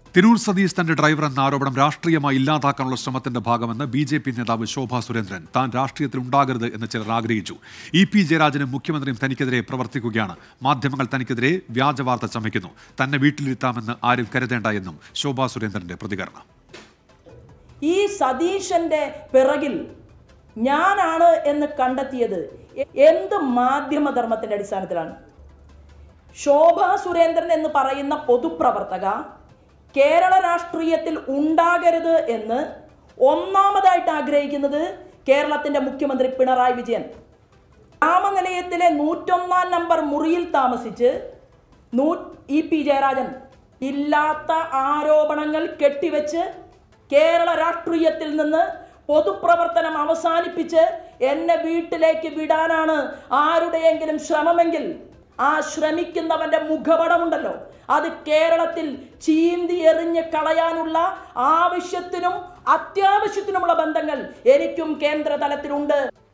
തിരൂർ സതീഷ് തന്റെ ഡ്രൈവർ എന്ന ആരോപണം രാഷ്ട്രീയമായി ഇല്ലാതാക്കാനുള്ള ശ്രമത്തിന്റെ ഭാഗമെന്ന് ബി ജെ പി നേതാവ് ശോഭാ സുരേന്ദ്രൻ താൻ രാഷ്ട്രീയത്തിൽ ഉണ്ടാകരുത് എന്ന് ചിലർ ആഗ്രഹിച്ചു ഇ പി ജയരാജനും മുഖ്യമന്ത്രിയും തനിക്കെതിരെ പ്രവർത്തിക്കുകയാണ് മാധ്യമങ്ങൾ തനിക്കെതിരെ വ്യാജവാർത്ത ചമയ്ക്കുന്നു തന്നെ വീട്ടിലിരുത്താമെന്ന് ആരും കരുതേണ്ട എന്നും ശോഭാ സുരേന്ദ്രന്റെ പ്രതികരണം ഈ സതീശന്റെ പിറകിൽ ഞാനാണ് എന്ന് കണ്ടെത്തിയത് എ- എന്ത് മാധ്യമധർമ്മത്തിന്റെ അടിസ്ഥാനത്തിലാണ് ശോഭ സുരേന്ദ്രൻ എന്ന് പറയുന്ന പൊതുപ്രവർത്തക കേരള രാഷ്ട്രീയത്തിൽ ഉണ്ടാകരുത് എന്ന് ഒന്നാമതായിട്ട് ആഗ്രഹിക്കുന്നത് കേരളത്തിന്റെ മുഖ്യമന്ത്രി പിണറായി വിജയൻ രാമനിലയത്തിലെ നൂറ്റൊന്നാം നമ്പർ മുറിയിൽ താമസിച്ച് നൂ ഇ പി ജയരാജൻ ഇല്ലാത്ത ആരോപണങ്ങൾ കെട്ടിവെച്ച് കേരള രാഷ്ട്രീയത്തിൽ നിന്ന് പൊതുപ്രവർത്തനം അവസാനിപ്പിച്ച് എന്നെ വീട്ടിലേക്ക് വിടാനാണ് ആരുടെയെങ്കിലും ശ്രമമെങ്കിൽ ആ ശ്രമിക്കുന്നവന്റെ മുഖപടമുണ്ടല്ലോ അത് കേരളത്തിൽ ചീന്തി എറിഞ്ഞ് കളയാനുള്ള ആവശ്യത്തിനും അത്യാവശ്യത്തിനുമുള്ള ബന്ധങ്ങൾ എനിക്കും കേന്ദ്ര തലത്തിലുണ്ട്